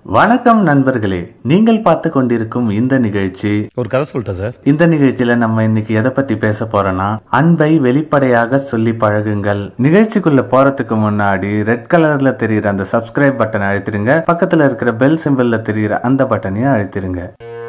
வணக்கம் நண்பர்களே நீங்கள் பார்த்து கொண்டிருக்கும் இந்த நிகழ்ச்சி ஒரு கதை சொல்லிட்டா சார் இந்த நிகழ்ச்சியில நம்ம இன்னைக்கு எதை பத்தி பேச போறோம்னா அன்பை வெளிப்படையாக சொல்லி பழகுங்கள் நிகழ்ச்சிக்குள்ள போறதுக்கு முன்னாடி ரெட் கலர்ல தெரியுற அந்த சப்ஸ்கிரைப் பட்டனை அழுத்திருங்க பக்கத்துல இருக்கிற பெல் சிம்பிள்ல தெரியுற அந்த பட்டனையும் அழுத்திருங்க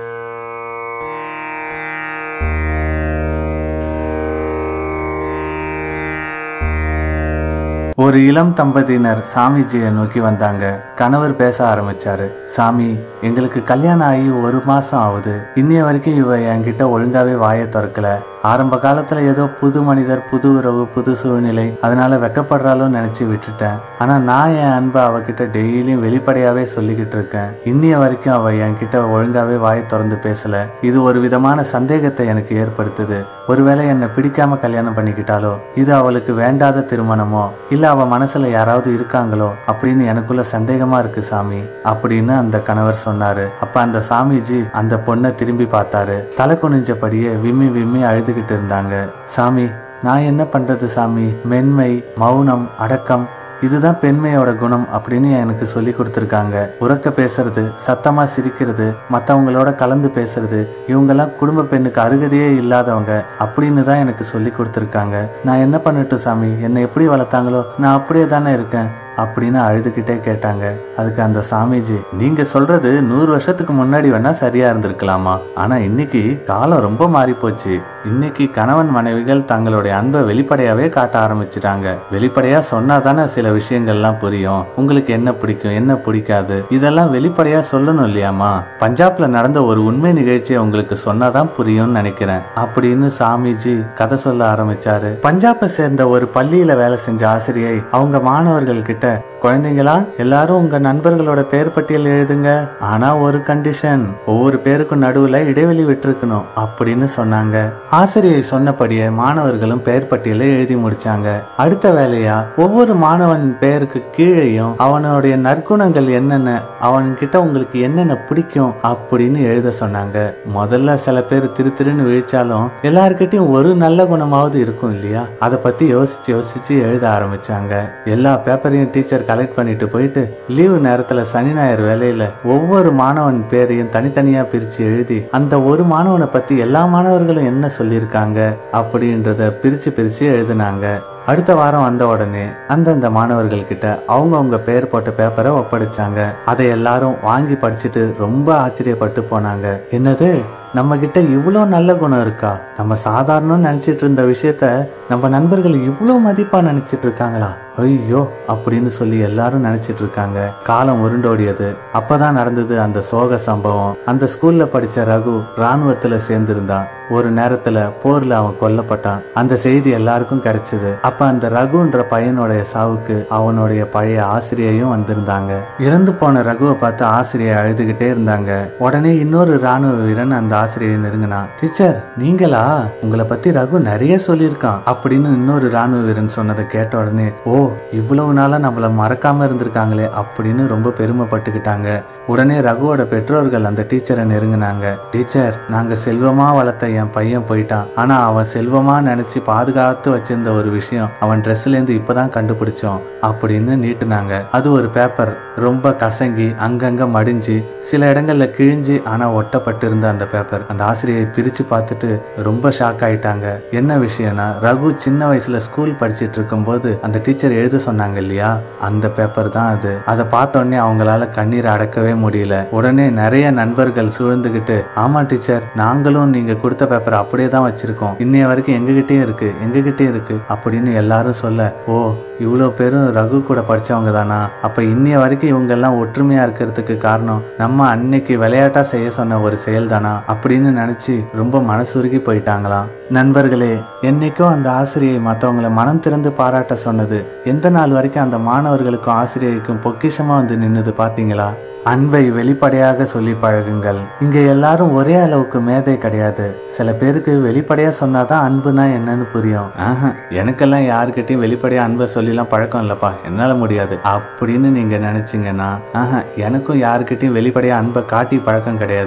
ஒரு இளம் தம்பதியினர் சாமிஜியை நோக்கி வந்தாங்க கணவர் பேச ஆரம்பிச்சாரு சாமி எங்களுக்கு கல்யாணம் ஆகி ஒரு மாசம் ஆகுது இன்னைய வரைக்கும் இவ என்கிட்ட ஒழுங்காவே வாயை திறக்கல ஆரம்ப காலத்துல ஏதோ புது மனிதர் புது உறவு புது சூழ்நிலை அதனால வெக்கப்படுறாலும் நினைச்சு விட்டுட்டேன் ஆனா நான் என் அன்பை அவகிட்ட டெய்லியும் வெளிப்படையாவே சொல்லிக்கிட்டு இருக்கேன் இன்னைய வரைக்கும் அவ என்கிட்ட ஒழுங்காவே வாயை திறந்து பேசல இது ஒரு விதமான சந்தேகத்தை எனக்கு ஏற்படுத்துது ஒருவேளை என்னை பிடிக்காம கல்யாணம் பண்ணிக்கிட்டாலோ இது அவளுக்கு வேண்டாத திருமணமோ இல்ல அவ மனசுல யாராவது இருக்காங்களோ அப்படின்னு எனக்குள்ள சந்தேகமா இருக்கு சாமி அப்படின்னு அந்த கணவர் சொன்னாரு அப்ப அந்த சாமிஜி அந்த பொண்ணை திரும்பி பார்த்தாரு தலை குனிஞ்சபடியே விம்மி விம்மி அழுதுகிட்டு இருந்தாங்க சாமி நான் என்ன பண்றது சாமி மென்மை மௌனம் அடக்கம் இதுதான் பெண்மையோட குணம் அப்படின்னு எனக்கு சொல்லி கொடுத்துருக்காங்க உறக்க பேசுறது சத்தமா சிரிக்கிறது மற்றவங்களோட கலந்து பேசுறது இவங்கெல்லாம் குடும்ப பெண்ணுக்கு அருகதையே இல்லாதவங்க அப்படின்னு தான் எனக்கு சொல்லி கொடுத்துருக்காங்க நான் என்ன பண்ணட்டும் சாமி என்னை எப்படி வளர்த்தாங்களோ நான் அப்படியே தானே இருக்கேன் அப்படின்னு அழுதுகிட்டே கேட்டாங்க அதுக்கு அந்த சாமிஜி நீங்க சொல்றது நூறு வருஷத்துக்கு முன்னாடி வேணா சரியா இருந்திருக்கலாமா ஆனா இன்னைக்கு காலம் ரொம்ப மாறி போச்சு இன்னைக்கு கணவன் மனைவிகள் தங்களுடைய அன்பை வெளிப்படையாவே காட்ட ஆரம்பிச்சிட்டாங்க வெளிப்படையா சொன்னாதானே சில விஷயங்கள்லாம் புரியும் உங்களுக்கு என்ன பிடிக்கும் என்ன பிடிக்காது இதெல்லாம் வெளிப்படையா சொல்லணும் இல்லையாமா பஞ்சாப்ல நடந்த ஒரு உண்மை நிகழ்ச்சியை உங்களுக்கு சொன்னாதான் புரியும்னு நினைக்கிறேன் அப்படின்னு சாமிஜி கதை சொல்ல ஆரம்பிச்சாரு பஞ்சாபை சேர்ந்த ஒரு பள்ளியில வேலை செஞ்ச ஆசிரியை அவங்க மாணவர்கள் கிட்ட குழந்தைங்களா எல்லாரும் உங்க நண்பர்களோட பேர் பட்டியல் எழுதுங்க ஆனா ஒரு கண்டிஷன் ஒவ்வொரு பேருக்கும் நடுவுல இடைவெளி விட்டுருக்கணும் அப்படின்னு சொன்னாங்க ஆசிரியை சொன்னபடியே மாணவர்களும் பெயர் பட்டியலை எழுதி முடிச்சாங்க அடுத்த வேலையா ஒவ்வொரு மாணவன் பெயருக்கு கீழேயும் அவனுடைய நற்குணங்கள் என்னென்ன அவன்கிட்ட உங்களுக்கு என்னென்ன பிடிக்கும் அப்படின்னு எழுத சொன்னாங்க முதல்ல சில பேர் திரு திருன்னு விழிச்சாலும் எல்லார்கிட்டயும் ஒரு நல்ல குணமாவது இருக்கும் இல்லையா அதை பத்தி யோசிச்சு யோசிச்சு எழுத ஆரம்பிச்சாங்க எல்லா பேப்பரையும் டீச்சர் கலெக்ட் பண்ணிட்டு போயிட்டு லீவு நேரத்துல சனி ஞாயிறு வேலையில ஒவ்வொரு மாணவன் பேரையும் தனித்தனியா பிரிச்சு எழுதி அந்த ஒரு மாணவனை பத்தி எல்லா மாணவர்களும் என்ன சொல்லியிருக்காங்க அப்படின்றத பிரிச்சு பிரிச்சு எழுதினாங்க அடுத்த வாரம் வந்த உடனே அந்தந்த மாணவர்கள் கிட்ட அவங்கவுங்க பேர் போட்ட பேப்பரை ஒப்படைச்சாங்க அதை எல்லாரும் வாங்கி படிச்சுட்டு ரொம்ப ஆச்சரியப்பட்டு போனாங்க என்னது நம்ம கிட்ட இவ்வளோ நல்ல குணம் இருக்கா நம்ம சாதாரணம் நினைச்சிட்டு இருந்த விஷயத்த நம்ம நண்பர்கள் இவ்வளோ மதிப்பா நினைச்சிட்டு இருக்காங்களா ஐயோ அப்படின்னு சொல்லி எல்லாரும் நினைச்சிட்டு இருக்காங்க காலம் உருண்டோடியது அப்பதான் நடந்தது அந்த சோக சம்பவம் அந்த ஸ்கூல்ல படிச்ச ரகு ராணுவத்துல சேர்ந்திருந்தான் ஒரு நேரத்துல போர்ல அவன் கொல்லப்பட்டான் அந்த செய்தி எல்லாருக்கும் கிடைச்சது அப்ப அந்த ரகுன்ற பையனுடைய சாவுக்கு அவனுடைய பழைய ஆசிரியையும் வந்திருந்தாங்க இறந்து போன ரகுவை பார்த்து ஆசிரியை அழுதுகிட்டே இருந்தாங்க உடனே இன்னொரு ராணுவ வீரன் அந்த ஆசிரியை நெருங்கினான் டீச்சர் நீங்களா உங்களை பத்தி ரகு நிறைய சொல்லியிருக்கான் அப்படின்னு இன்னொரு ராணுவ வீரன் சொன்னதை கேட்ட உடனே ஓ இவ்வளவு நாளா நம்மள மறக்காம இருந்திருக்காங்களே அப்படின்னு ரொம்ப பெருமைப்பட்டுக்கிட்டாங்க உடனே ரகுவோட பெற்றோர்கள் அந்த டீச்சரை நெருங்கினாங்க டீச்சர் நாங்க செல்வமா வளர்த்த என் பையன் போயிட்டான் ஆனா அவன் செல்வமா நினைச்சு பாதுகாத்து வச்சிருந்த ஒரு விஷயம் அவன் ட்ரெஸ்ல இருந்து இப்பதான் கண்டுபிடிச்சோம் அப்படின்னு நீட்டுனாங்க அது ஒரு பேப்பர் ரொம்ப கசங்கி அங்கங்க மடிஞ்சு சில இடங்கள்ல கிழிஞ்சு ஆனா ஒட்டப்பட்டு இருந்த அந்த பேப்பர் அந்த ஆசிரியை பிரிச்சு பார்த்துட்டு ரொம்ப ஷாக் ஆயிட்டாங்க என்ன விஷயம்னா ரகு சின்ன வயசுல ஸ்கூல் படிச்சிட்டு இருக்கும்போது அந்த டீச்சர் எழுத சொன்னாங்க இல்லையா அந்த பேப்பர் தான் அது அதை பார்த்த உடனே அவங்களால கண்ணீர் அடக்கவே முடியல உடனே நிறைய நண்பர்கள் சூழ்ந்துகிட்டு ஆமா டீச்சர் நாங்களும் நீங்க கொடுத்த பேப்பர் அப்படியே தான் வச்சிருக்கோம் இன்னைய வரைக்கும் எங்ககிட்டயும் இருக்கு எங்ககிட்டயும் இருக்கு அப்படின்னு எல்லாரும் சொல்ல ஓ இவ்வளோ பேரும் ரகு கூட படிச்சவங்க தானா அப்ப இன்னைய வரைக்கும் இவங்க எல்லாம் ஒற்றுமையா இருக்கிறதுக்கு காரணம் நம்ம அன்னைக்கு விளையாட்டா செய்ய சொன்ன ஒரு செயல் தானா அப்படின்னு நினைச்சு ரொம்ப மனசுருகி போயிட்டாங்களாம் நண்பர்களே என்னைக்கும் அந்த ஆசிரியை மற்றவங்களை மனம் திறந்து பாராட்ட சொன்னது எந்த நாள் வரைக்கும் அந்த மாணவர்களுக்கும் ஆசிரியருக்கும் பொக்கிஷமா வந்து நின்னுது பாத்தீங்களா அன்பை வெளிப்படையாக சொல்லி பழகுங்கள் இங்க எல்லாரும் ஒரே அளவுக்கு மேதை கிடையாது சில பேருக்கு வெளிப்படையா சொன்னாதான் அன்புனா என்னன்னு புரியும் ஆஹா எனக்கெல்லாம் யாருக்கிட்டையும் வெளிப்படையா அன்பை சொல்லிலாம் பழக்கம் இல்லப்பா என்னால முடியாது அப்படின்னு நீங்க நினைச்சீங்கன்னா ஆஹா எனக்கும் யாருக்கிட்டையும் வெளிப்படையா அன்பை காட்டி பழக்கம் கிடையாது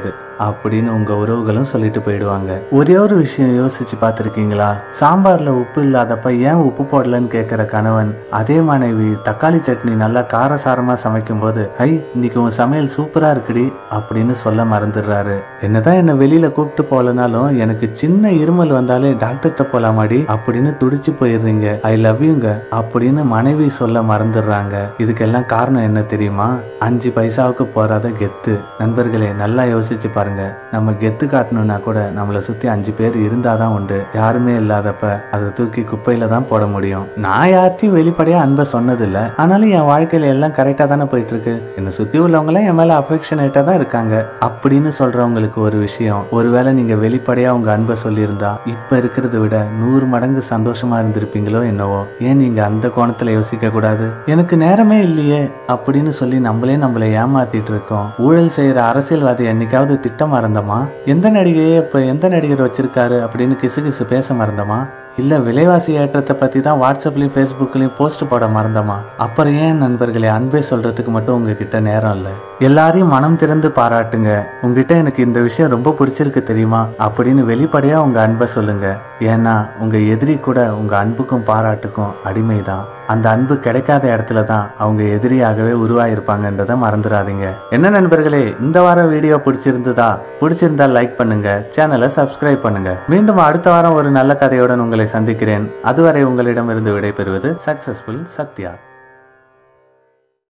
அப்படின்னு உங்க உறவுகளும் சொல்லிட்டு போயிடுவாங்க ஒரே ஒரு விஷயம் யோசிச்சு பார்த்திருக்கீங்களா சாம்பார்ல உப்பு இல்லாதப்ப ஏன் உப்பு போடலன்னு கேட்கிற கணவன் அதே மனைவி தக்காளி சட்னி நல்லா காரசாரமா சமைக்கும் போது ஐ இன்னைக்கு உன் சமையல் சூப்பரா இருக்குடி அப்படின்னு சொல்ல மறந்துடுறாரு என்னதான் என்ன வெளியில கூப்பிட்டு போகலனாலும் எனக்கு சின்ன இருமல் வந்தாலே டாக்டர்கிட்ட போலாமாடி அப்படின்னு துடிச்சு போயிடுறீங்க ஐ லவ் யூங்க அப்படின்னு மனைவி சொல்ல மறந்துடுறாங்க இதுக்கெல்லாம் காரணம் என்ன தெரியுமா அஞ்சு பைசாவுக்கு போறாத கெத்து நண்பர்களே நல்லா யோசிச்சு பாருங்க நம்ம கெத்து காட்டணும்னா கூட நம்மளை சுத்தி அஞ்சு பேர் இருந்தாதான் உண்டு யாருமே இல்லாதப்ப அதை தூக்கி குப்பையில தான் போட முடியும் நான் யார்ட்டையும் வெளிப்படையா அன்பை சொன்னதில்ல ஆனாலும் என் வாழ்க்கையில எல்லாம் கரெக்டா தானே போயிட்டு இருக்கு என்னை சுத்தி உள்ளவங்க எல்லாம் என் மேல அஃபெக்ஷனேட்டா தான் இருக்காங்க அப்படின்னு சொல்றவங்களுக்கு ஒரு விஷயம் ஒருவேளை நீங்க வெளிப்படையா உங்க அன்பை சொல்லியிருந்தா இப்ப இருக்கிறத விட நூறு மடங்கு சந்தோஷமா இருந்திருப்பீங்களோ என்னவோ ஏன் நீங்க அந்த கோணத்துல யோசிக்க கூடாது எனக்கு நேரமே இல்லையே அப்படின்னு சொல்லி நம்மளே நம்மளை ஏமாத்திட்டு இருக்கோம் ஊழல் செய்யற அரசியல்வாதி என்னைக்காவது திட்டம் மறந்தமா எந்த நடிகையை இப்ப எந்த நடிகர் வச்சிருக்காரு அப்படின்னு கிசுகிசு பேச மறந்தமா இல்ல விலைவாசி ஏற்றத்தை பத்தி தான் வாட்ஸ்அப்லயும் ஃபேஸ்புக்லயும் போஸ்ட் போட மறந்தமா அப்புறம் ஏன் நண்பர்களே அன்பே சொல்றதுக்கு மட்டும் உங்ககிட்ட நேரம் இல்ல எல்லாரையும் மனம் திறந்து பாராட்டுங்க உங்ககிட்ட எனக்கு இந்த விஷயம் ரொம்ப பிடிச்சிருக்கு தெரியுமா அப்படின்னு வெளிப்படையா உங்க அன்பை சொல்லுங்க ஏன்னா உங்க எதிரி கூட உங்க அன்புக்கும் பாராட்டுக்கும் அடிமைதான் அந்த அன்பு கிடைக்காத இடத்துல தான் அவங்க எதிரியாகவே உருவாயிருப்பாங்கன்றதை மறந்துடாதீங்க என்ன நண்பர்களே இந்த வாரம் வீடியோ பிடிச்சிருந்ததா பிடிச்சிருந்தா லைக் பண்ணுங்க சேனலை சப்ஸ்கிரைப் பண்ணுங்க மீண்டும் அடுத்த வாரம் ஒரு நல்ல கதையுடன் உங்களை சந்திக்கிறேன் அதுவரை உங்களிடமிருந்து விடைபெறுவது சக்சஸ்ஃபுல் சத்யா